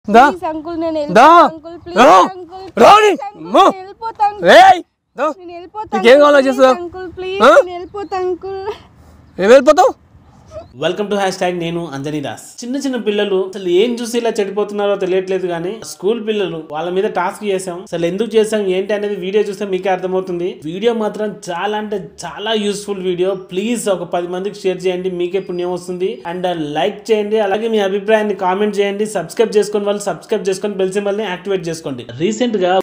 The please uncle నేను దా వెళ్ళిపోతా అంకుల్ ప్లీజ్ రా. అంకుల్ రాని. ప్లీజ్ అంకుల్, మో. నేను వెళ్ళిపోతా అంకుల్. రేయ్ దా. నేను వెళ్ళిపోతా నీకేం కావాలో అంకుల్, చేస్తుందా? ప్లీజ్ అంకుల్ ప్లీజ్ ఆ? నేను వెళ్ళిపోతా అంకుల్ ఏం వెళ్ళిపోతావు వెల్కమ్ టు హ్యాష్ ట్యాగ్ నేను అంజనీ దాస్ చిన్న చిన్న పిల్లలు అసలు ఏం చూసి ఇలా చెడిపోతున్నారో తెలియట్లేదు కానీ స్కూల్ పిల్లలు వాళ్ళ మీద టాస్క్ చేసాం అసలు ఎందుకు చేసాం ఏంటి అనేది వీడియో చూస్తే మీకే అర్థమవుతుంది వీడియో మాత్రం చాలా అంటే చాలా యూస్ఫుల్ వీడియో ప్లీజ్ ఒక పది మందికి షేర్ చేయండి మీకే పుణ్యం వస్తుంది అండ్ లైక్ చేయండి అలాగే మీ అభిప్రాయాన్ని కామెంట్ చేయండి సబ్స్క్రైబ్ చేసుకుని వాళ్ళు సబ్స్క్రైబ్ చేసుకొని బెల్ సింబల్ ని యాక్టివేట్ చేసుకోండి రీసెంట్ గా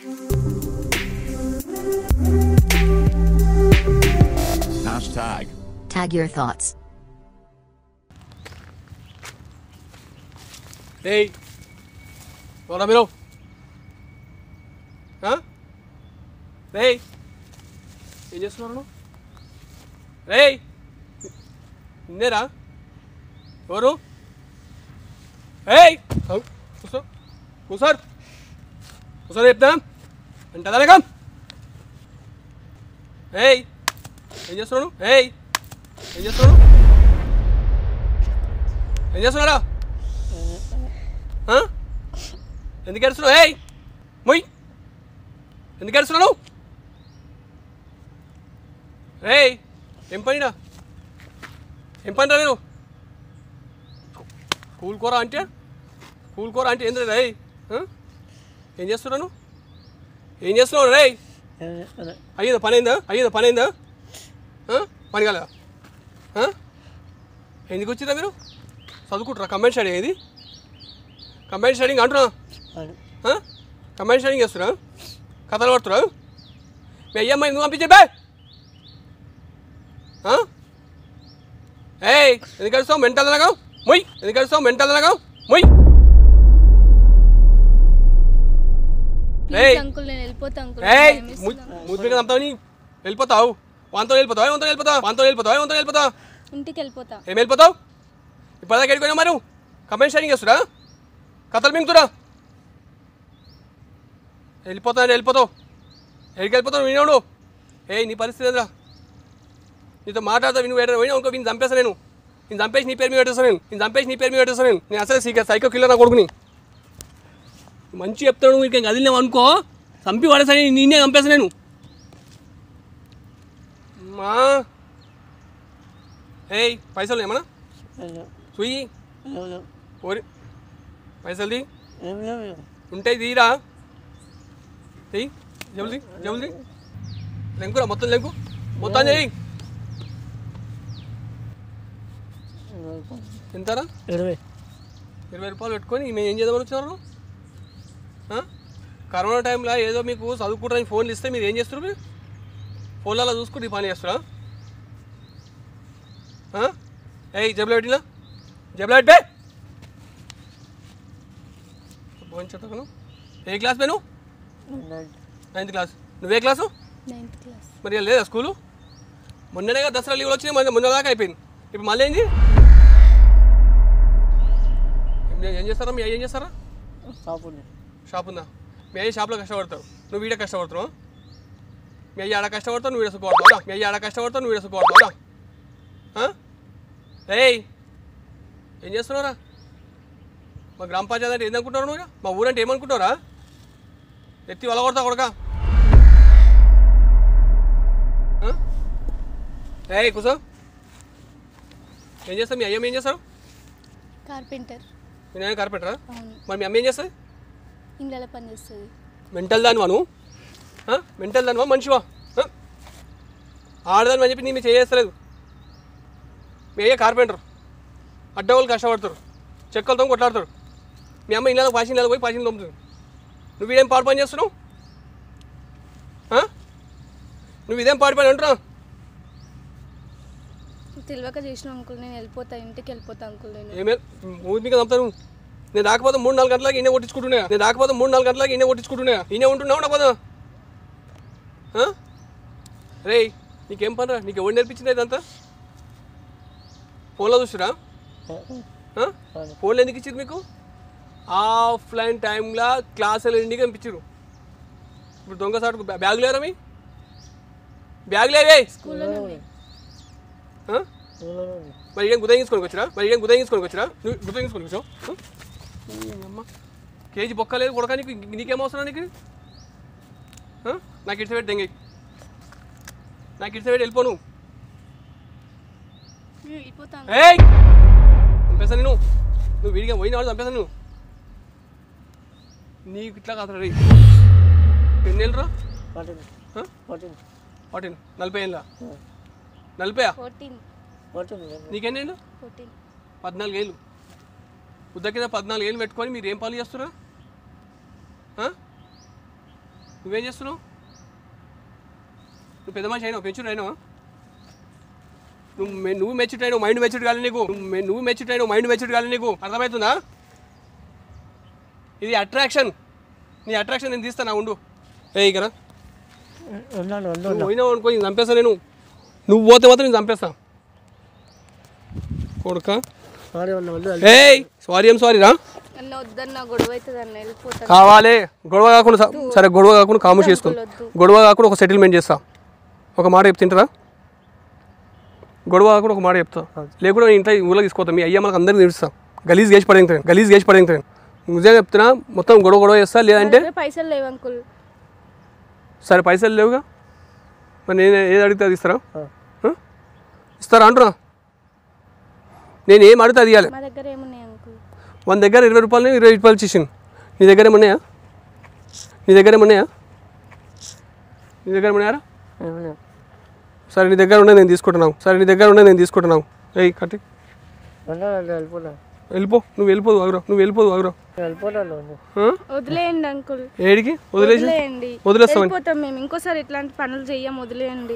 Hashtag. Tag your thoughts. రేయ్ ఎవరా మీరు ఆ? రేయ్ ఏం చేస్తున్నారు నువ్వు? రేయ్ నిన్నేరా ఎవరు ఏయ్ ఔ, కూర్చో కూర్చోరు కూర్చో చెప్తా అంటే అలాగా ఏయ్ ఏం చేస్తున్నాడు ఏయ్ ఏం చేస్తున్నాడు ఏం చేస్తున్నాడా ఆ? ఎందుకు ఏడుస్తున్నావు ఏయ్ మొయ్ ఎందుకు ఏడుస్తున్నావు ఏయ్ ఏం పనిరా ఏం పనిరా నేను కూలుకోరా అంటే కూలుకోరా అంటే ఏంద్రా రేయ్ ఆ? ఏం చేస్తున్నాను ఏం చేస్తున్నావు రేయ్ అయ్యిందా పని అయిందా అయ్యిందా పని అయిందా ఆ? పని కాలేదా ఆ? ఎందుకు వచ్చిందా మీరు చదువుకుంటారా కంబైన్ స్టడీ ఇది కంబైన్ స్టడీంగ్ అంటున్నా ఆ? కంబైన్ స్టడీంగ్ చేస్తున్నా కథలు పడుతురా మీ అయ్యమ్మ ఎందుకు పంపించే బే ఆ? ఏయ్ ఎందుకు అడుస్తావు మెంటల్ అనగా మొయ్ ఎందుకు అడుస్తావు మెంటల్ అనగా మొయ్ ఏయ్ ప్లీజ్ అంకుల్ నేను వెళ్ళిపోతా అంకుల్ ఏయ్ భయం వేస్తుంది. ముద్దుగా చంపుతావు నీ వెళ్ళిపోతావు వాంతో వెళ్ళిపోతావు ఏమంతో వెళ్ళిపోతావు వాంతో వెళ్ళిపోతావు ఏమంతో వెళ్ళిపోతావు ఇంటికి వెళ్ళిపోతా ఏం వెళ్ళిపోతావు ఇప్పటిదాకా ఎక్కడికి మరి కమెంట్ షేరింగ్ చేస్తురా కథలు మింగుతురా వెళ్ళిపోతా వెళ్ళిపోతావు ఎక్కడికి వెళ్ళిపోతావు వినోడు ఏ నీ పరిస్థితి ఏంద్రా నీతో మాట్లాడతా విను వేరే పోయినా ఇంకో వీని చంపేస్తా నేను నేను చంపేసి నీ పేరు మీద పెట్టేస్తాను నేను నేను చంపేసి నీ పేరు మీద పెట్టేస్తాను నేను నేను అసలు సీక సైకో కిల్లర్ నా కొడుకుని మంచి చెప్తాడు మీకు ఇంకా కదిలినావు అనుకో చంపి పడేసాను నేనే చంపేస్తాను నేను మా ఏయ్ పైసలు ఏమన్నా సుయ్యి ఓరి పైసలు తీ ఉంటాయి తీరా తీ జబులు తీ జబులు తీ లెంకురా మొత్తం లెంకు మొత్తం చేయి ఎంతరా ఇరవై ఇరవై రూపాయలు పెట్టుకొని మేము ఏం చేద్దామని వచ్చినారు ఆ? కరోనా టైంలో ఏదో మీకు చదువుకుంటారని ఫోన్లు ఇస్తే మీరు ఏం చేస్తారు మీరు ఫోన్లలో చూసుకుంటే ఈ పని చేస్తారా ఆ? ఏయ్ జబ్బులు పెట్టినా జబ్బులు పెట్టే భోంచటను ఏ క్లాస్ పోయి నువ్వు నైన్త్ క్లాస్ నువ్వే క్లాసు నైన్త్ క్లాస్ మరి ఇవాళ లేదా స్కూలు మొన్ననే కదా దసరా లీవ్లు వచ్చినాయి మొన్న మొన్న దాకా అయిపోయింది ఇప్పుడు మళ్ళీ ఏంది ఏం- ఏం చేస్తారా మీ అయ్య ఏం చేస్తారా షాప్ ఉందా మీ అయ్య షాప్లో కష్టపడతావు నువ్వు ఈడ కష్టపడుతున్నావు మీ అయ్య ఆడ కష్టపడతావు నువ్వు ఈడ సుఖపడతావు మీ అయ్య ఆడ కష్టపడతావు నువ్వు ఈడ సుఖపడతావు ఏయ్ ఏం చేస్తున్నావురా మా గ్రామ పంచాయతీ అంటే ఏందనుకుంటున్నావు నువ్వు ఇక? మా ఊరంటే ఏమనుకుంటావురా ఎత్తి వలగొడతా కొడక ఏయ్ కూసో ఏం చేస్తావు మీ అయ్యమ్మ ఏం చేస్తారు కార్పెంటర్ మీ నాయన కార్పెంటరా అవును మరి మీ అమ్మ ఏం చేస్తుంది ఇండ్ల పని చేస్తుంది మెంటల్ దానివా నువ్వు ఆ? మెంటల్ దానివా మనిషివా ఆ? ఆడదాని అని చెప్పి నేను చేస్తలేదు మీ అయ్యే కార్పెంటర్ అడ్డవాళ్ళు కష్టపడతారు చెక్కలతో కొట్లాడతారు మీ అమ్మ ఇళ్ళలో పాసిన ఇళ్ళలో పోయి పాసిన తోముతుంది నువ్వు ఇదేం పాడు పని చేస్తున్నావు ఆ? నువ్వు ఇదేం పాడు పని అంటున్నావు తెలియక చేసిన అంకుల్ నేను వెళ్ళిపోతా ఇంటికి వెళ్ళిపోతా అంకుల్ నేను ఏమే మూడు మీకు చంపుతాను నేను రాకపోతే మూడు నాలుగు గంటలకి ఈయన కొట్టించుకుంటున్నా నేను రాకపోతే మూడు నాలుగు గంటలకి ఈయన కొట్టించుకుంటున్నా ఈయన ఉంటున్నావు నా పదా రే నీకేం పనిరా నీకు ఎవరు నేర్పించింది ఇదంతా ఫోన్లో చూసిరా ఫోన్లో ఎందుకు ఇచ్చింది మీకు ఆఫ్లైన్ టైంలో క్లాసులు ఎండిగా పంపించారు ఇప్పుడు దొంగ సాటుకు బ్యాగ్ లేరా మీ బ్యాగ్ లేవే స్కూల్లోనే ఉన్నాయి ఆ? మరి ఏం గుదయించుకొని వచ్చిరా మరి ఏం గుదయించుకొని వచ్చిరా నువ్వు గుదయించుకొని వచ్చావు అమ్మ కేజీ బొక్క లేదు కొడక నీకు నీకేం అవసరం నీకు ఆ? నాకు ఇటు పెట్టి దెంగి నాకు ఇటు పెట్టి వెళ్ళిపో నువ్వు నేను వెళ్ళిపోతాను ఏయ్ చంపేసా నేను నువ్వు వీడిగా పోయినాడు చంపేసా నువ్వు నీకు ఇట్లా కాదు రే ఎన్ని ఏళ్ళు రా ఫోర్టీన్ ఆ? ఫోర్టీన్ ఫార్టీన్ నలభై ఏళ్ళ నలభై ఫోర్టీన్ ఫోర్టీన్ నీకెన్ని ఏళ్ళు ఫోర్టీన్ పద్నాలుగు ఏళ్ళు ఉద్ద కింద పద్నాలుగు ఏళ్ళు పెట్టుకొని మీరు ఏం పనులు చేస్తున్నా ఆ? నువ్వేం చేస్తున్నావు నువ్వు పెద్ద మనిషి అయినావు పెంచుడు అయినావా నువ్వు మె- నువ్వు మెచ్చుడు అయినావు మైండ్ మెచ్చుడు కాదు నీకు నువ్వు మె- నువ్వు మెచ్చుడు అయినావు మైండ్ మెచ్చుడు కాదు నీకు అర్థమవుతుందా ఇది అట్రాక్షన్ నీ అట్రాక్షన్ నేను తీస్తానా ఉండు ఏ ఇక్కడ ఉన్నాను ఉండు నువ్వు పోయినావు అనుకో నేను చంపేస్తా నేను నువ్వు పోతే మాత్రం నేను చంపేస్తా కొడుకా సారీ ఉన్నా ఉండు ఏయ్ సారీ ఏం సారీ రా నన్ను వద్దన్న గొడవ అవుతుంది అన్న వెళ్ళిపోతాను కావాలి గొడవ కాకుండా స- సరే గొడవ కాకుండా కాము చేసుకో వద్దు. గొడవ కాకుండా ఒక సెటిల్మెంట్ చేస్తా ఒక మాట చెప్తే తింటారా గొడవ కాకుండా ఒక మాట చెప్తా లేకుండా నేను ఇంట్లో ఊళ్ళో తీసుకోతా మీ అయ్యా మనకు అందరికీ తెలుస్తా గలీజ్ గేసి పడేంటాను గలీజ్ గేసి పడేంటాను నిజంగా చెప్తున్నా మొత్తం గొడవ గొడవ చేస్తా లేదంటే నా దగ్గర పైసలు లేవు అంకుల్ సరే పైసలు లేవుగా మరి నేను ఏది అడిగితే అది ఇస్తారా ఆ? ఇస్తారా అంటున్నా నేను ఏం అడిగితే అది ఇవ్వాలి మా దగ్గర ఏమున్నాయి అంకుల్ మన దగ్గర ఇరవై రూపాయలు ఇరవై రూపాయలు ఇచ్చేసింది నీ దగ్గర ఏమన్నాయా నీ దగ్గర ఏమన్నాయా నీ దగ్గర ఏమన్నాయారా ఏమన్నా సరే నీ దగ్గర ఉండే నేను తీసుకుంటున్నావు సరే నీ దగ్గర ఉండే నేను తీసుకుంటున్నావు ఏయ్ కట్టి ఉన్నాను వెళ్ళిపోతాను వెళ్ళిపో నువ్వు వెళ్ళిపోదు ఆగురా నువ్వు వెళ్ళిపోదు ఆగురా వెళ్ళిపోతాను ఉండు ఆ? వదిలేయండి అంకుల్ ఏడికి వదిలేసి వదిలేయండి వదిలేస్తామని వెళ్ళిపోతాం మేము ఇంకోసారి ఇట్లాంటి పనులు చెయ్యం వదిలేయండి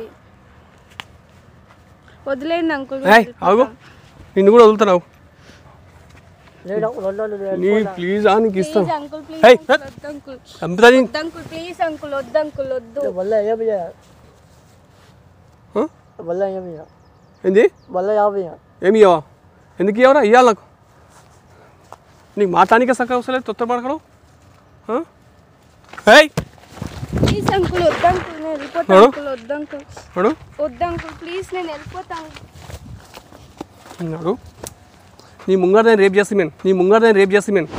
వదిలేయండి అంకుల్ ఏయ్ ఆగు నిన్ను కూడా వదులుతున్నావు నేను ఉన్నాను నీ ప్లీజ్ ఆ నీకు ఇస్తాను ప్లీజ్ అంకుల్ ప్లీజ్ ఏయ్, వద్దు అంకుల్ చంపుతా నీ- వద్దు అంకుల్ ప్లీజ్ అంకుల్ వద్దు అంకుల్ వద్దు మళ్ళీ ఏమి ఆ? మళ్ళీ ఏమి ఏంది మళ్ళీ యాభై ఏమి ఇవ్వవా ఎందుకు ఇవ్వరా ఇవ్వాలి నాకు నీకు మాట్లాడానికే సక్క వస్తలేదు తొత్తర పడకడం ఏయ్ ప్లీజ్ అంకుల్ వద్దు అంకుల్ నేను వెళ్ళిపోతాను నడు. అంకుల్ వద్దు అంకుల్ నడు వద్దు అంకుల్ ప్లీజ్ నేను వెళ్ళిపోతాను నడు నీ ముంగర నేను రేపు చేస్తాను నేను నీ ముంగర నేను రేపు చేస్తాను నేను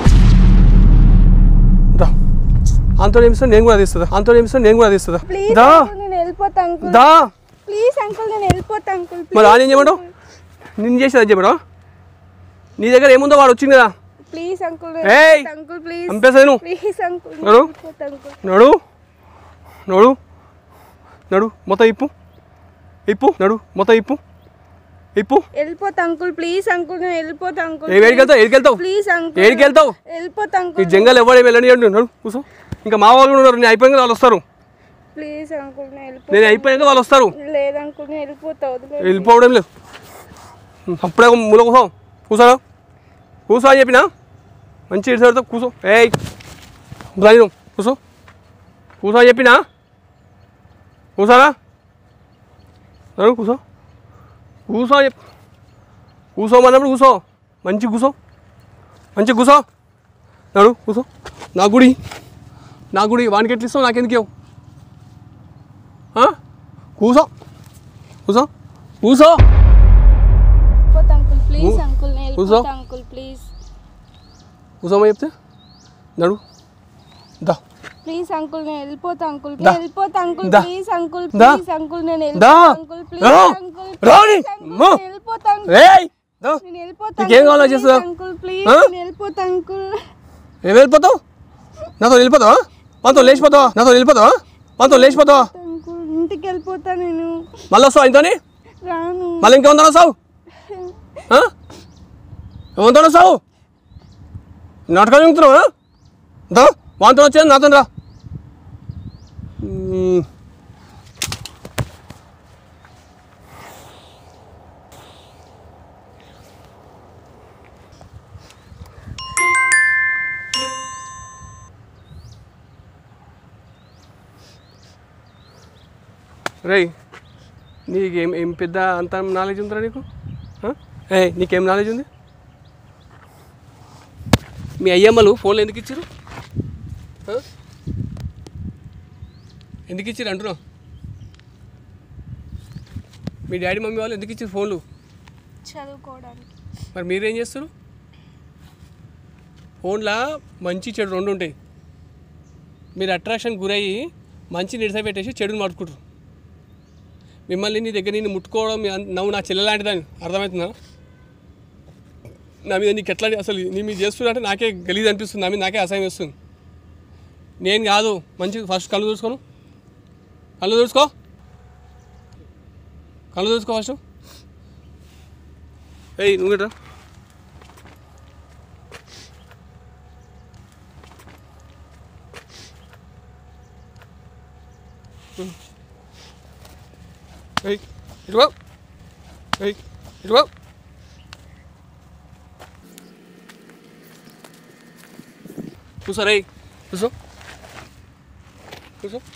దా అంతో ఏమిస్తా నేను కూడా తీస్తుందా అంతో ఏమిస్తా నేను కూడా తీస్తుందా ప్లీజ్ దా అంకుల్ నేను వెళ్ళిపోతా అంకుల్ దా ప్లీజ్ అంకుల్ నేను వెళ్ళిపోతా అంకుల్ మరి ఆయన ఏం చేయమంటావు నిన్ను చేసేది అది చెప్పడం నీ దగ్గర ఏముందో వాడు వచ్చింది కదా ప్లీజ్ అంకుల్ ఏయ్! అంకుల్ ప్లీజ్ చంపేసాను నువ్వు ప్లీజ్ అంకుల్ నేను నడు. వెళ్ళిపోతా అంకుల్ నడు నడు నడు మొత్తం ఇప్పు ఇప్పు నడు మొత్తం ఇప్పు ఇప్పు వెళ్ళిపోతా అంకుల్ ప్లీజ్ అంకుల్ నేను వెళ్ళిపోతా అంకుల్ ఏ ఏడికి వెళ్తావు ఏడికి వెళ్తావు ప్లీజ్ అంకుల్ ఏడికి వెళ్తావు వెళ్ళిపోతా ఈ అంకుల్ జంగల్ ఎవడే వెళ్ళని నడు కూర్చో ఇంకా మా వాళ్ళు కూడా ఉన్నారు నేను అయిపోయాక వాళ్ళు వస్తారు ప్లీజ్ అంకుల్ నేను వెళ్ళిపోతా నేను అయిపోయాక వాళ్ళు వస్తారు లేదు అంకుల్ నేను వెళ్ళిపోతా వదిలేదు వెళ్ళిపోవడం లేదు అప్పుడే ఒక మూల కూర్చో కూర్చోరా కూర్చో అని చెప్పినా మంచి ఇటు సైడ్తో కూర్చో ఏయ్ కూర్చో అని నువ్వు. కూర్చో కూర్చో అని చెప్పినా కూర్చోరా నడు కూర్చో కూర్చో అని చెప్పి కూర్చోమన్నప్పుడు కూర్చో మంచి కూర్చో మంచి కూర్చో నడు కూర్చో నా గుడి నా గుడి వానికి ఎట్లా ఇస్తావు నాకెందుకు ఇవ్వవు ఆ? కూర్చో కూర్చో కూర్చో వెళ్ళిపోతా అంకుల్ ప్లీజ్ అంకుల్ నేను కూర్చో. వెళ్ళిపోతా అంకుల్ ప్లీజ్ కూర్చోమని చెప్తే నడు దా ప్లీజ్ అంకుల్ నేను వెళ్ళిపోతా అంకుల్ దా. వెళ్ళిపోతా అంకుల్ దా. ప్లీజ్ అంకుల్ దా. ప్లీజ్ అంకుల్ నేను దా. వెళ్ళిపోతా అంకుల్ ప్లీజ్ రా. అంకుల్ రాని. ప్లీజ్ అంకుల్ అమ్మో. నేను వెళ్ళిపోతా అంకుల్ ఏయ్ దా నేను వెళ్ళిపోతా నీకేం అంకుల్, కావాలో ప్లీజ్ చేస్తుందా? అంకుల్ ప్లీజ్ ఆ? నేను వెళ్ళిపోతా అంకుల్ ఏం వెళ్ళిపోతావు నాతో వెళ్ళిపోతావా మనతో లేచిపోతావా నాతో వెళ్ళిపోతావా మనతో లేచిపోతావా అంకుల్ ఇంటికి వెళ్ళిపోతా నేను మళ్ళీ వస్తావు ఆయనతోని రాను మళ్ళీ ఇంకేముందా వస్తావు ఏముందా వస్తావు నాటకాలు చెప్తున్నావా దా వాంతో వచ్చేది నాతో రా మ్మ్. రేయ్ నీకేం ఏం పెద్ద అంత నాలెడ్జ్ ఉందిరా నీకు ఆ? ఏయ్ నీకేం నాలెడ్జ్ ఉంది మీ అయ్యమ్మలు ఫోన్లు ఎందుకు ఇచ్చారు ఆ? ఎందుకు ఇచ్చారు అంటున్నావు మీ డాడీ మమ్మీ వాళ్ళు ఎందుకు ఇచ్చారు ఫోన్లు చదువుకోవడానికి మరి మీరేం చేస్తారు ఫోన్లో మంచి చెడు రెండు ఉంటాయి మీరు అట్రాక్షన్ గురయ్యి మంచి నిడిసపెట్టేసి చెడుని మడుకుంటారు మిమ్మల్ని నీ దగ్గర నేను ముట్టుకోవడం మీ అన్- నువ్వు నా చెల్లె లాంటిదని అర్థమవుతుందా నా మీద నీకు ఎట్లా అసలు నీ మీద చేస్తున్నా అంటే నాకే గలీజ్ అనిపిస్తుంది నా మీద నాకే అసహ్యం వేస్తుంది నేను కాదు మంచి ఫస్ట్ కళ్ళు చూసుకోను కళ్ళు చూసుకో కళ్ళు చూసుకో ఫస్ట్ ఏయ్ నువ్వు గిట్రా ఏయ్ ఇటు పో. ఏయ్ ఇటు పో. కూర్చో రేయ్ కూర్చో కూర్చో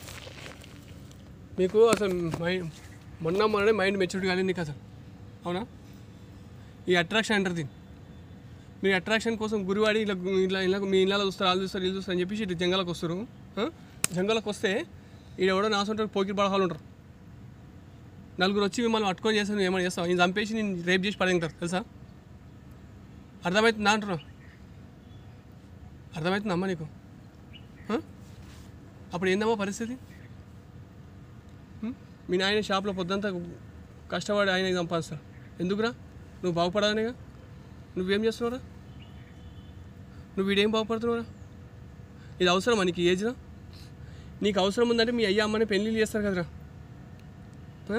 మీకు అసలు మైండ్ మొన్న మొన్ననే మైండ్ మెచ్యూరిటీ కాలేదు నీకు అసలు అవునా ఈ అట్రాక్షన్ అంటారు దీన్ని మీరు అట్రాక్షన్ కోసం గురివాడి ఇలా గు- ఇలా ఇలా మీ ఇళ్ళలో చూస్తారు వాళ్ళు చూస్తారు వీళ్ళు చూస్తారు అని చెప్పేసి ఇటు జంగలకు వస్తారు ఆ? జంగలకు వస్తే ఈడెవడో నాసుంటారు పోకిరి పడహాలు ఉంటారు నలుగురు వచ్చి మిమ్మల్ని పట్టుకొని చేస్తాను నువ్వు ఏమైనా చేస్తావు నేను చంపేసి నేను రేప్ చేసి పడేంటారు తెలుసా అర్థమవుతుందా అంటున్నా అర్థమవుతుందమ్మా నీకు ఆ? అప్పుడు ఏందమ్మా పరిస్థితి ఉం? మీ నాయన షాప్లో పొద్దంతా కష్టపడి ఆయన సంపాదిస్తాడు ఎందుకురా నువ్వు బాగుపడాలనేగా నువ్వేం చేస్తున్నావురా నువ్వు వీడేం బాగుపడుతున్నావురా ఇది అవసరమా నీకు ఈ ఏజ్లో నీకు అవసరం ఉందంటే మీ అయ్యా అమ్మని పెళ్ళిళ్ళు చేస్తారు కదరా ఆ?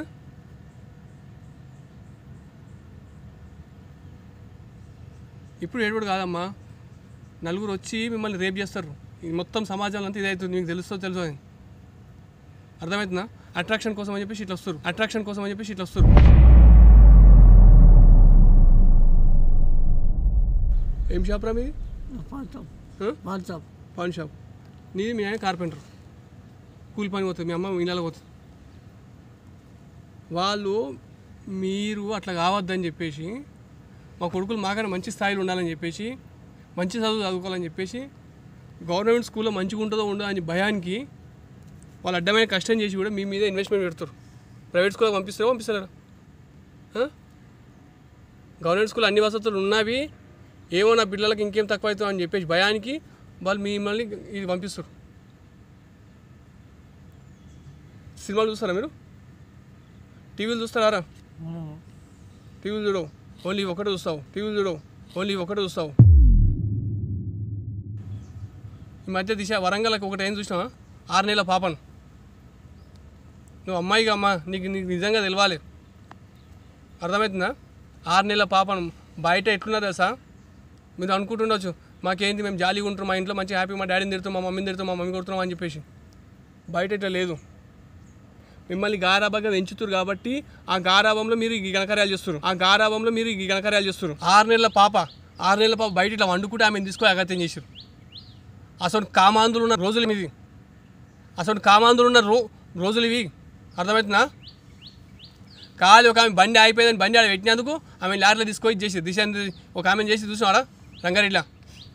ఇప్పుడు ఏడుగుడు కాదమ్మా నలుగురు వచ్చి మిమ్మల్ని రేప్ చేస్తారు ఇది మొత్తం సమాజంలో అంతా ఇదవుతుంది మీకు తెలుస్తో తెలుసు అని అర్థమవుతుందా అట్రాక్షన్ కోసం అని చెప్పేసి ఇట్లా వస్తారు అట్రాక్షన్ కోసం అని చెప్పేసి ఇట్లా వస్తారు ఏం షాప్ రా మీది వాట్సాప్ ఆ? వాట్సాప్ పాన్ షాప్ నీది మీ ఆయన కార్పెంటర్ కూలి పని పోతుంది మీ అమ్మ ఇళ్ళలో పోతుంది వాళ్ళు మీరు అట్లా కావద్దని చెప్పేసి మా కొడుకులు మాకన్నా మంచి స్థాయిలో ఉండాలని చెప్పేసి మంచి చదువు చదువుకోవాలని చెప్పేసి గవర్నమెంట్ స్కూల్లో మంచిగా ఉంటుందో ఉండదో అని భయానికి వాళ్ళు అడ్డమైన కష్టం చేసి కూడా మీ మీద ఇన్వెస్ట్మెంట్ పెడతారు ప్రైవేట్ స్కూల్కి పంపిస్తారో పంపిస్తారా ఆ? గవర్నమెంట్ స్కూల్ అన్ని వసతులు ఉన్నవి ఏమో నా పిల్లలకి ఇంకేం తక్కువ అవుతాం అని చెప్పేసి భయానికి వాళ్ళు మిమ్మల్ని ఇది పంపిస్తారు సినిమాలు చూస్తారా మీరు టీవీలు చూస్తారా టీవీలు చూడవు ఓన్లీ ఒకటే చూస్తావు టీవీలు చూడవు ఓన్లీ ఒకటే చూస్తావు ఈ మధ్య దిశ వరంగల్కి ఒకటి ఏం చూసినావా ఆరు నెలల పాపను నువ్వు అమ్మాయిగా అమ్మా నీకు నీకు నిజంగా తెలవాలి అర్థమవుతుందా ఆరు నెలల పాపను బయట ఎట్లున్నారు తెలుసా మీరు అనుకుంటుండొచ్చు మాకేంటి మేము జాలీగా ఉంటాం మా ఇంట్లో మంచి హ్యాపీ మా డాడీని తిడుతాం మా మమ్మీని తిడుతాం మా మమ్మీ కొడుతున్నాం అని చెప్పేసి బయట ఇట్లా లేదు మిమ్మల్ని గారాబాగా పెంచుతారు కాబట్టి ఆ గారాబంలో మీరు ఈ గణకార్యాలు చేస్తారు ఆ గారాబంలో మీరు ఈ గణకార్యాలు చేస్తారు ఆరు నెలల పాప ఆరు నెలల పాప బయట ఇట్లా వండుకుంటే ఆమెను తీసుకొని అగత్యం చేశారు అసలు కామాంధులు ఉన్న రోజులు ఇవి అసలు కామాంధులు ఉన్న రో రోజులు ఇవి అర్థమవుతుందా కాదు ఒక ఆమె బండి అయిపోయిందని బండి ఆడ పెట్టినందుకు ఆమె లారీలో తీసుకొని చేసి దిశ అని ఒక ఆమెను చేసి చూసినాడా రంగారెడ్డిలో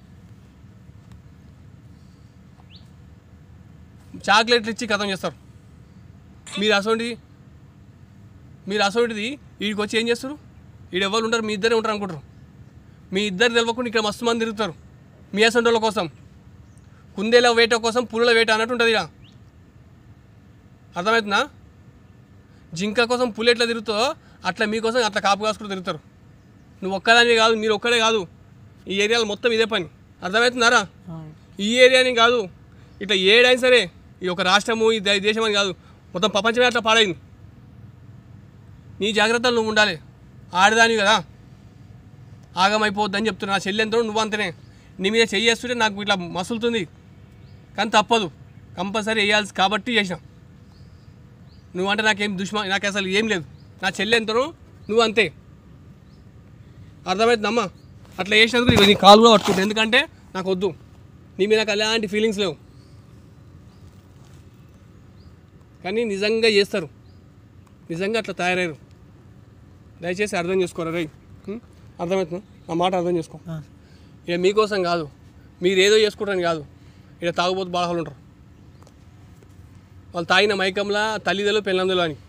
చాక్లెట్లు ఇచ్చి కథం చేస్తారు మీరు అసోంటిది మీరు అసోంటిది వీడికి వచ్చి ఏం చేస్తారు వీడు ఎవరు ఉంటారు మీ ఇద్దరే ఉంటారు అనుకుంటారు మీ ఇద్దరు తెలియకుండా ఇక్కడ మస్తు మంది తిరుగుతారు మీ అసొంటోళ్ళ కోసం కుందేల వేట కోసం పులుల వేట అన్నట్టు ఉంటుంది ఇక అర్థమవుతుందా జింక కోసం పులి ఎట్లా తిరుగుతావో అట్లా మీకోసం అట్లా కాపు కాసుకుంటూ తిరుగుతారు నువ్వు ఒక్కదానివి కాదు మీరు ఒక్కడే కాదు ఈ ఏరియాలో మొత్తం ఇదే పని అర్థమవుతున్నారా ఈ ఏరియాని కాదు ఇట్లా ఏడైనా సరే ఈ ఒక రాష్ట్రము ఈ దే- దేశం అని కాదు మొత్తం ప్రపంచమే అట్లా పాడైంది నీ జాగ్రత్తలు నువ్వు ఉండాలి ఆడదానివి కదా ఆగమైపోవద్దని చెప్తున్నా నా చెల్లి ఎంతో నువ్వు అంతనే నీ మీద చెయ్యేస్తుంటే నాకు ఇట్లా మసులుతుంది కానీ తప్పదు కంపల్సరీ వేయాల్సి కాబట్టి చేసిన నువ్వంటే నాకేం దుష్మా నాకు అసలు ఏం లేదు నా చెల్లి ఎంతనో నువ్వు అంతే అర్థమవుతుందమ్మా అట్లా చేసినందుకు ఇగో నీ కాలు కూడా పట్టుకుంటా ఎందుకంటే నాకు వద్దు నీ మీద నాకు ఎలాంటి ఫీలింగ్స్ లేవు కానీ నిజంగా చేస్తారు నిజంగా అట్లా తయారయ్యారు దయచేసి అర్థం చేసుకోరా రై ఉం? అర్థమవుతుందా నా మాట అర్థం చేసుకో ఇక మీకోసం కాదు మీరు ఏదో చేసుకుంటారని కాదు ఇక్కడ తాగుబోతు బాధలు ఉంటారు వాళ్ళు తాగిన మైకంలా తల్లిదలు పెళ్ళందులు అని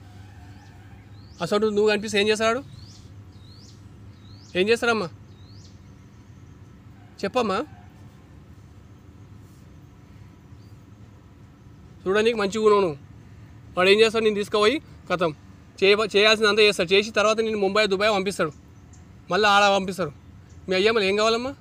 అసలు నువ్వు కనిపిస్తే ఏం చేస్తాడు ఏం చేస్తారమ్మా చెప్పమ్మా చూడడానికి మంచిగా ఉన్నావు వాడు ఏం చేస్తాడు నేను తీసుకుపోయి కథం చేయ చేయాల్సిందంతా చేస్తాడు చేసి తర్వాత నేను ముంబై దుబాయ్ పంపిస్తాడు మళ్ళీ ఆడ పంపిస్తారు మీ అయ్యా మళ్ళీ ఏం కావాలమ్మా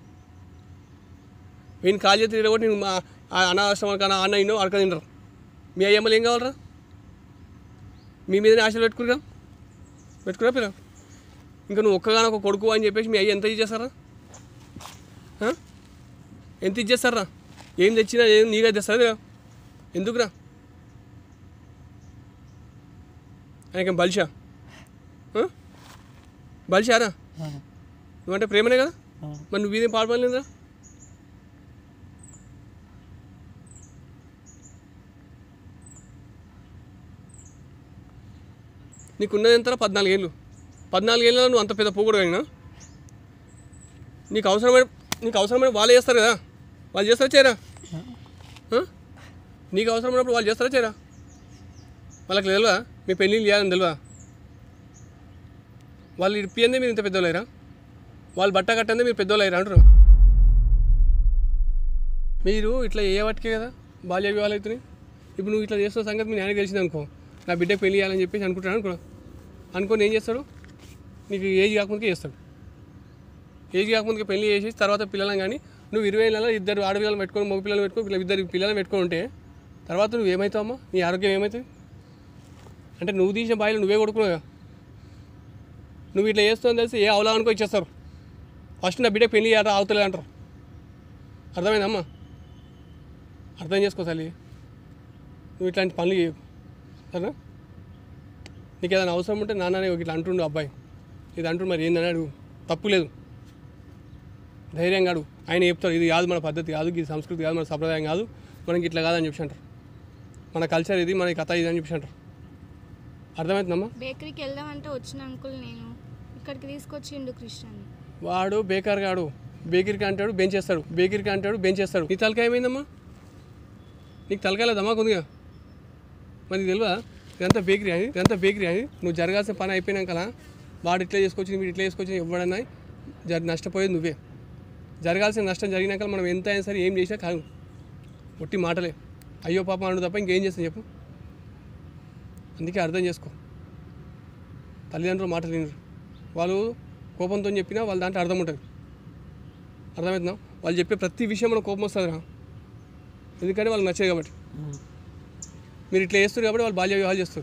వీని కాల్ చేతి తిరగొట్టి నేను మా ఆ అనాథాశ్రమం కన్నా అన్న ఇన్నో అడక తింటారు మీ అయ్యా మళ్ళీ ఏం కావాలరా మీ మీదనే ఆశలు పెట్టుకురా పెట్టుకురా పిల్ల ఇంకా నువ్వు ఒక్కగానొక కొడుకు అని చెప్పేసి మీ అయ్య ఎంత ఇచ్చేస్తారా ఆ? ఎంత ఇచ్చేస్తారా ఏం తెచ్చినా ఏం నీగా తెస్తారా ఎందుకురా ఆయనకేం బలిషా ఆ? బలిషారా నువ్వంటే ప్రేమనే కదా మరి నువ్వు ఇదేం పాడుకోలేదురా నీకున్నది ఎంత పద్నాలుగేళ్ళు పద్నాలుగేళ్ళలో నువ్వు అంత పెద్ద పోకూడదు అయినా నీకు అవసరమైన నీకు అవసరమైన వాళ్ళే చేస్తారు కదా వాళ్ళు చేస్తారా చేయరా ఆ? నీకు అవసరమైనప్పుడు వాళ్ళు చేస్తారా చేయరా వాళ్ళకి తెలియదా మీ పెళ్ళిళ్ళు చేయాలని తెలియదా వాళ్ళు ఇప్పియందే మీరు ఇంత పెద్దోళ్ళైరా వాళ్ళు బట్ట కట్టందే మీరు పెద్దోళ్ళైరా అంటారు మీరు ఇట్లా ఏ వాటికే కదా బాల్య వివాహాలు అవుతున్నాయి ఇప్పుడు నువ్వు ఇట్లా చేస్తున్న సంగతి మీ నాయనకి తెలిసింది అనుకో నా బిడ్డకి పెళ్లి చేయాలని చెప్పేసి అనుకుంటాను అనుకో అనుకొని ఏం చేస్తాడు నీకు ఏజ్ కాకముందుకే చేస్తాడు ఏజ్ కాకముందుకే పెళ్లి చేసి తర్వాత పిల్లలను కానీ నువ్వు ఇరవై ఏళ్ళలో ఇద్దరు ఆడపిల్లలు పెట్టుకొని మగ పిల్లలు పెట్టుకొని పిల్ల- ఇద్దరు పిల్లలు పెట్టుకొని ఉంటే తర్వాత నువ్వు ఏమవుతావు అమ్మా నీ ఆరోగ్యం ఏమవుతుంది అంటే నువ్వు తీసిన బాయిలు నువ్వే కొడుకున్నావు కదా. నువ్వు ఇట్లా చేస్తావు తెలిసి ఏ అవలా అనుకో ఇచ్చేస్తారు ఫస్ట్ నా బిడ్డ పెళ్లి చేయాలి అవుతలే అంటారు అర్థమైందమ్మా అర్థం చేసుకో తల్లి నువ్వు ఇట్లాంటి పనులు చేయకు సరేనా నీకు ఏదైనా అవసరం ఉంటే నాన్ననే ఇట్లా అంటుండు అబ్బాయి ఇది అంటుండు మరి ఏందని అడుగు తప్పు లేదు ధైర్యంగా అడుగు ఆయన చెప్తారు ఇది కాదు మన పద్ధతి కాదు ఇది సంస్కృతి కాదు మన సంప్రదాయం కాదు మనకి ఇట్లా కాదని చెప్పి అంటారు మన కల్చర్ ఇది మన కథ ఇది అని చెప్పి అంటారు అర్థమవుతుందమ్మా బేకరీకి వెళ్దామంటే వచ్చిన అంకుల్ నేను ఇక్కడికి తీసుకొచ్చిండు కృష్ణని వాడు బేకార్ గాడు బేకరీకి అంటాడు బెంచ్ చేస్తాడు బేకరీకి అంటాడు బెంచ్ చేస్తాడు నీ తలకాయ ఏమైందమ్మా నీకు తలకాయలో దమాకు ఉందిగా మరి నీకు తెలియదా ఇదంతా బేకరీ అని ఇదంతా బేకరీ అని నువ్వు జరగాల్సిన పని అయిపోయినాకలా వాడు ఇట్లా చేసుకొచ్చి వీడు ఇట్లా చేసుకొచ్చి ఎవడన్నా జర నష్టపోయేది నువ్వే జరగాల్సిన నష్టం జరిగినాక మనం ఎంత అయినా సరే ఏం చేసినా కాదు ఒట్టి మాటలే అయ్యో పాప అను తప్ప ఇంకేం చేస్తాను చెప్పు అందుకే అర్థం చేసుకో తల్లిదండ్రులు మాటలు వినరు వాళ్ళు కోపంతో చెప్పినా వాళ్ళ దాంట్లో అర్థం ఉంటుంది అర్థమవుతుందా వాళ్ళు చెప్పే ప్రతి విషయం మనకు కోపం వస్తుంది రా ఎందుకంటే వాళ్ళకి నచ్చేది కాబట్టి మీరు ఇట్లా చేస్తారు కాబట్టి వాళ్ళు బాల్య వివాహాలు చేస్తారు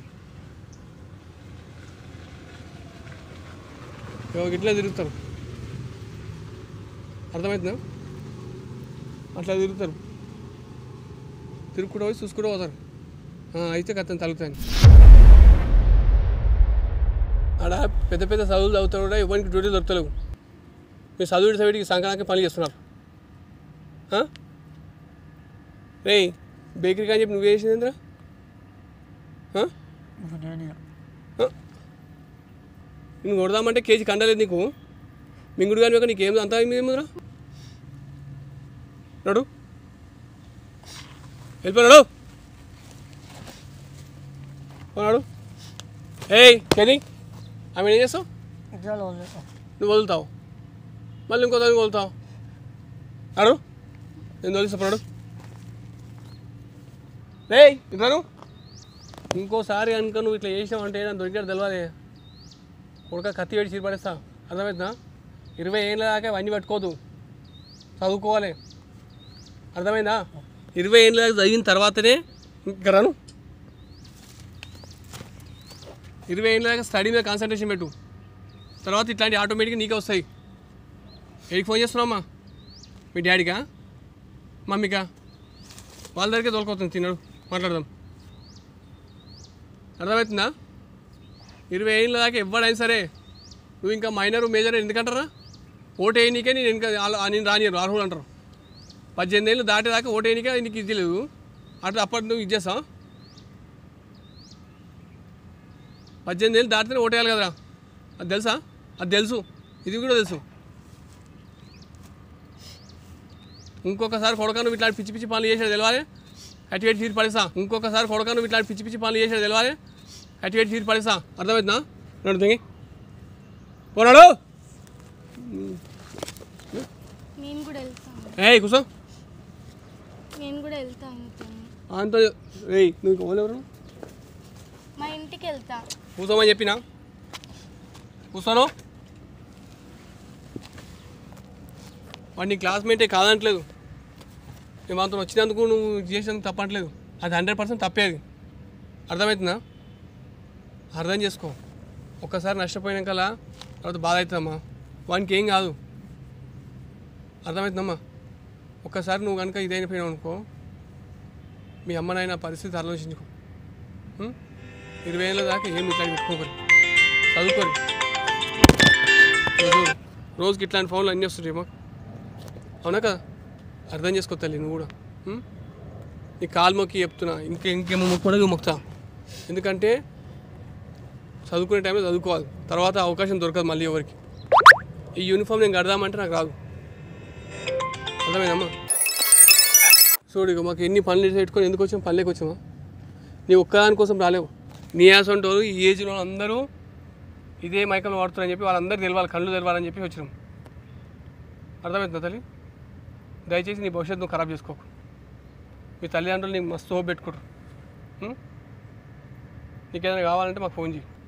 ఇవాళ ఇట్లా తిరుగుతారు అర్థమవుతుందా అట్లా తిరుగుతారు తిరుగుకుంటూ పోయి చూసుకుంటూ పోతారు ఆ, అయితే కథను తగ్గుతాను ఆడ పెద్ద పెద్ద చదువులు చదువుతారు కూడా ఎవరికి డ్యూటీ దొరకలేవు మీరు చదువు సైడ్కి సంక్రాంతికి పని చేస్తున్నారు ఆ? రేయ్ బేకరీ కానీ చెప్పి నువ్వు చేసింది ఏంద్రా ఆ? ఆ? నేను కొడదామంటే కేజీ కండలేదు నీకు మింగుడు కానీ ఒక నీకేం అంతా ఏముందిరా నడు వెళ్ళిపోయాడు పోనాడు ఏయ్ కేది ఆమె ఏం చేస్తావు ఇట్లా ఉంది నువ్వు వదులుతావు మళ్ళీ ఇంకో దానికి వదులుతావు అడు నేను వదిలిస్తాడు రే ఇట్లా ఇంకోసారి కనుక నువ్వు ఇట్లా చేసినావు అంటే నాకు దొరికాడు తెలియాలి కొడుక కత్తి పెట్టి చీరపడేస్తా అర్థమవుతుందా ఇరవై ఏళ్ళ దాకా అవన్నీ పట్టుకోదు చదువుకోవాలి అర్థమైందా ఇరవై ఏళ్ళ దాకా చదివిన తర్వాతనే ఇంకా రాను ఇరవై ఏళ్ళ దాకా స్టడీ మీద కాన్సన్ట్రేషన్ పెట్టు తర్వాత ఇట్లాంటి ఆటోమేటిక్గా నీకే వస్తాయి ఏడికి ఫోన్ చేస్తున్నావమ్మా మీ డాడీకా మమ్మీకా వాళ్ళ దగ్గరికి తోలుకొస్తుంది తిన్నాడు మాట్లాడదాం అర్థమవుతుందా ఇరవై ఏళ్ళ దాకా ఎవడైనా సరే నువ్వు ఇంకా మైనర్ మేజర్ ఎందుకంటారా ఓటు వేయనీకే నేను ఇంకా వాళ్ళ- నేను రానియరు అర్హులు అంటారు పద్దెనిమిది ఏళ్ళు దాటేదాకా ఓటు వేయనీకే నీకు ఇది లేదు అట్లా అప్పటి నువ్వు ఇచ్చేస్తావు పద్దెనిమిది ఏళ్ళు దాటితేనే ఓటేయాలి కదరా అది తెలుసా అది తెలుసు ఇది కూడా తెలుసు ఇంకొకసారి కొడక నువ్వు ఇట్లా పిచ్చి పిచ్చి పనులు చేసేది తెలియాలి అటువేటి తీరు పడేసా ఇంకొకసారి కొడక నువ్వు ఇట్లా పిచ్చి పిచ్చి పనులు చేసేది తెలియాలి అటువేటి తీరు పడేసా అర్థమవుతుందా నడు దిగి పోనాడు మీ నేను కూడా వెళ్తాను ఏ కూర్చో నేను కూడా వెళ్తాను తను. అంత ఏయ్ నువ్వు ఎవరెవరు మా ఇంటికి వెళ్తా కూర్చోమని చెప్పినా కూర్చోను వాడు నీ క్లాస్మేటే కాదంటలేదు మేము అంత వచ్చినందుకు నువ్వు చేసినందుకు తప్పట్లేదు అది హండ్రెడ్ పర్సెంట్ తప్పేది అర్థమవుతుందా అర్థం చేసుకో ఒక్కసారి నష్టపోయినాకలా తర్వాత బాధ అవుతుందమ్మా వానికి ఏం కాదు అర్థమవుతుందమ్మా ఒక్కసారి నువ్వు కనుక ఇదైపోయినావు అనుకో మీ అమ్మనైనా పరిస్థితి ఆలోచించుకో ఉం? ఇరవై ఏళ్ళ దాకా ఏం ఇట్లా పెట్టుకోకరి చదువుకోరి రోజు రోజుకి ఇట్లాంటి ఫోన్లు అన్నీ వస్తుంటాయి మాకు అవునా కదా అర్థం చేసుకో తల్లి నువ్వు కూడా ఉం? నీ కాలు మొక్కి చెప్తున్నా ఇంకా ఇంకేమో మొక్కడగా మొక్తా ఎందుకంటే చదువుకునే టైంలో చదువుకోవాలి తర్వాత అవకాశం దొరకదు మళ్ళీ ఎవరికి ఈ యూనిఫామ్ నేను కడదామంటే నాకు రాదు అర్థమైందమ్మా చూడు ఇక మాకు ఎన్ని పనులు పెట్టుకొని ఎందుకు వచ్చాం పనులేకి వచ్చామా నీ ఒక్కదాని కోసం రాలేవు నీ యాసంటి వాళ్ళు ఈ ఏజ్లో అందరూ ఇదే మైకంలో వాడుతున్నారని చెప్పి వాళ్ళందరూ తెలవాలి కళ్ళు తెలవాలని చెప్పి వచ్చినాం అర్థమవుతుందా తల్లి దయచేసి నీ భవిష్యత్తు నువ్వు ఖరాబ్ చేసుకోకు మీ తల్లిదండ్రులు నీకు మస్తు హోప్ పెట్టుకోరు ఉం? నీకేదైనా కావాలంటే మాకు ఫోన్ చేయి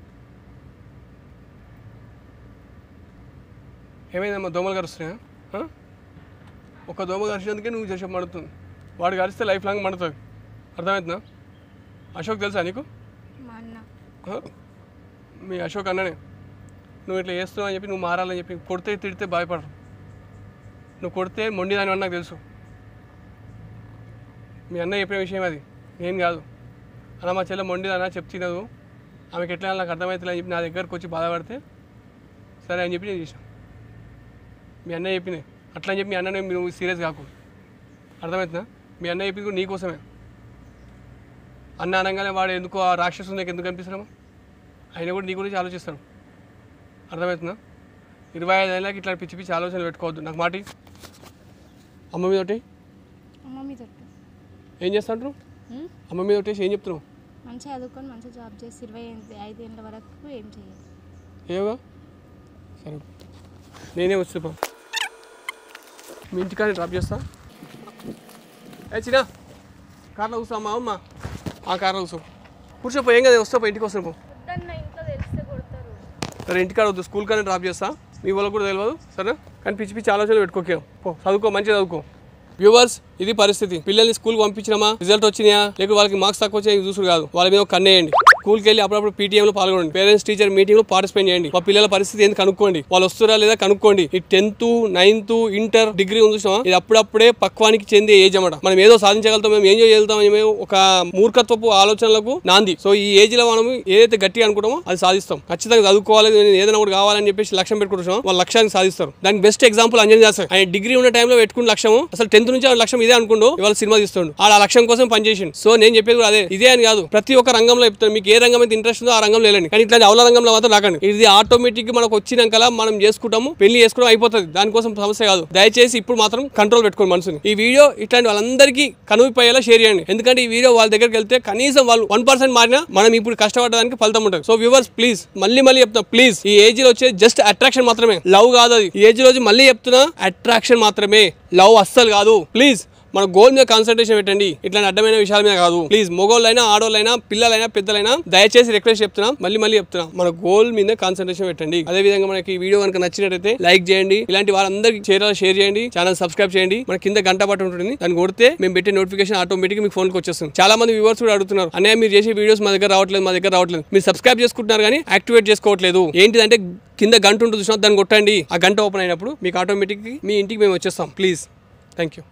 ఏమైందమ్మా దోమలు కరుస్తున్నాయా ఆ? ఒక దోమ కరిచినందుకే నువ్వు చేసే మడుతుంది వాడు కరిస్తే లైఫ్ లాంగ్ మడుతుంది అర్థమవుతుందా అశోక్ తెలుసా నీకు మా అన్న ఆ? మీ అశోక్ అన్ననే నువ్వు ఇట్లా చేస్తున్నావు అని చెప్పి నువ్వు మారాలని చెప్పి కొడితే తిడితే భయపడరు నువ్వు కొడితే మొండిదాని అని నాకు తెలుసు మీ అన్న చెప్పిన విషయం అది నేను కాదు అన్న మా చెల్లె మొండిదన్నా చెప్తున్నదు ఆమెకి ఎట్లా నాకు అర్థమవుతుంది అని చెప్పి నా దగ్గరకు వచ్చి బాధపడితే సరే అని చెప్పి నేను చేసాను మీ అన్నయ్య చెప్పింది అట్లా అని చెప్పి మీ అన్ననే మీరు సీరియస్ కాకు అర్థమవుతుందా మీ అన్నయ్య చెప్పింది కూడా నీకోసమే అన్న అనగానే వాడు ఎందుకో ఆ రాక్షసు నీకు ఎందుకు కనిపిస్తున్నామా ఆయన కూడా నీ గురించి ఆలోచిస్తాడు అర్థమవుతుందా ఇరవై ఐదు ఏళ్ళకి ఇట్లా పిచ్చి పిచ్చి ఆలోచనలు పెట్టుకోవద్దు నాకు మాటి అమ్మ మీద ఒకటి అమ్మ మీద ఒట్టు. ఏం చేస్తాంటారు ఉం? అమ్మ మీద ఒకటేసి ఏం చెప్తున్నావు మంచిగా చదువుకొని మంచిగా జాబ్ చేసి ఇరవై ఐదు- ఐదేళ్ళ వరకు ఏం చేయాలి ఏవో సరే నేనే వస్తున్నా మీ ఇంటికాడ డ్రాప్ చేస్తా ఏ చిన్న కార్లో కూర్చో అమ్మా అమ్మ ఆ కార్లో కూర్చో కూర్చోపో ఏం కదా వస్తా పో ఇంటికి వస్తాను పో వద్దన్న ఇంట్లో తెలిస్తే కొడతారు సరే ఇంటికాడ వద్దు స్కూల్ కానీ డ్రాప్ చేస్తా మీ వాళ్ళకి కూడా తెలియదు సరే కానీ పిచ్చి పిచ్చి ఆలోచనలు పెట్టుకోకే పో చదువుకో మంచిగా చదువుకో వ్యూవర్స్ ఇది పరిస్థితి పిల్లల్ని స్కూల్కి పంపించినామా రిజల్ట్ వచ్చినాయా లేక వాళ్ళకి మార్క్స్ తక్కువ వచ్చాయి చూసుడు కాదు వాళ్ళ మీద ఒక కన్నేయండి స్కూల్కి వెళ్ళి అప్పుడప్పుడు పీటీఎంలో పాల్గొనండి పేరెంట్స్ టీచర్ మీటింగ్లో పార్టిసిపేట్ చేయండి మా పిల్లల పరిస్థితి ఏంది కనుక్కోండి వాళ్ళు వస్తురా లేదా కనుక్కోండి ఈ టెన్త్ నైన్త్ ఇంటర్ డిగ్రీ ఉంది చూసామా ఇది అప్పుడప్పుడే పక్వానికి చెందే ఏజ్ అన్నమాట మనం ఏదో సాధించగలుగుతాం మేము ఏం చేయగలుగుతాం అని మేము ఒక మూర్ఖత్వపు ఆలోచనలకు నాంది సో ఈ ఏజ్ లో మనం ఏదైతే గట్టిగా అనుకుంటామో అది సాధిస్తాం ఖచ్చితంగా చదువుకోవాలి నేను ఏదైనా ఒకటి కావాలని చెప్పేసి లక్ష్యం పెట్టుకుంటాం వాళ్ళ లక్ష్యాన్ని సాధిస్తారు దానికి బెస్ట్ ఎగ్జాంపుల్ అంజనీ దాస్ ఆయన డిగ్రీ ఉన్న టైంలో పెట్టుకున్న లక్ష్యం అసలు టెన్త్ నుంచి ఆ లక్ష్యం ఇదే అనుకుంటూ ఇవాళ సినిమా తీస్తుండు ఆ లక్ష్యం కోసం పనిచేసిండు సో నేను చెప్పేది కూడా అదే ఇదే అని కాదు ప్రతి ఒక్క రంగంలో చెప్తాను మీకు ఏ రంగం అయితే ఇంట్రెస్ట్ ఉందో ఆ రంగంలో వెళ్ళండి కానీ ఇట్లా అవల రంగంలో మాత్రం రాకండి ఇది ఆటోమేటిక్ మనకు వచ్చినాక మనం చేసుకుంటాము పెళ్లి చేసుకోవడం అయిపోతుంది దానికోసం సమస్య కాదు దయచేసి ఇప్పుడు మాత్రం కంట్రోల్ పెట్టుకోండి మనసుని ఈ వీడియో ఇట్లాంటి వాళ్ళందరికీ కనువిపోయేలా షేర్ చేయండి ఎందుకంటే ఈ వీడియో వాళ్ళ దగ్గరికి వెళ్తే కనీసం వాళ్ళు వన్ పర్సెంట్ మారినా మనం ఇప్పుడు కష్టపడడానికి ఫలితం ఉంటుంది సో వ్యూవర్స్ ప్లీజ్ మళ్ళీ మళ్ళీ చెప్తా ప్లీజ్ ఈ ఏజ్ లో వచ్చే జస్ట్ అట్రాక్షన్ మాత్రమే లవ్ కాదు అది ఈ ఏజ్ రోజు మళ్ళీ చెప్తున్నా అట్రాక్షన్ మాత్రమే లవ్ అస్సలు కాదు ప్లీజ్ మన గోల్ మీద కాన్సన్ట్రేషన్ పెట్టండి ఇట్లాంటి అడ్డమైన విషయాల మీద కాదు ప్లీజ్ మొగోళ్ళైనా ఆడోళ్ళైనా పిల్లలైనా పెద్దలైనా దయచేసి రిక్వెస్ట్ చెప్తున్నా మళ్ళీ మళ్ళీ చెప్తున్నా మన గోల్ మీద కాన్సన్ట్రేషన్ పెట్టండి అదే విధంగా మనకి ఈ వీడియో కనుక నచ్చినట్టయితే లైక్ చేయండి ఇలాంటి వాళ్ళందరికీ చేరాలి షేర్ చేయండి ఛానల్ సబ్స్క్రైబ్ చేయండి మన కింద గంట పట్టు ఉంటుంది దాన్ని కొడితే మేము పెట్టే నోటిఫికేషన్ ఆటోమేటిక్ మీకు ఫోన్కి వచ్చేస్తుంది చాలా మంది వ్యూవర్స్ కూడా అడుగుతున్నారు అన్నయ్య మీరు చేసే వీడియోస్ మా దగ్గర రావట్లేదు మా దగ్గర రావట్లేదు మీరు సబ్స్క్రైబ్ చేసుకుంటున్నారు కానీ యాక్టివేట్ చేసుకోవట్లేదు ఏంటిదంటే కింద గంట ఉంటుంది చూసినా దాన్ని కొట్టండి ఆ గంట ఓపెన్ అయినప్పుడు మీకు ఆటోమేటిక్ మీ ఇంటికి మేము వచ్చేస్తాం ప్లీజ్ థ్యాంక్ యూ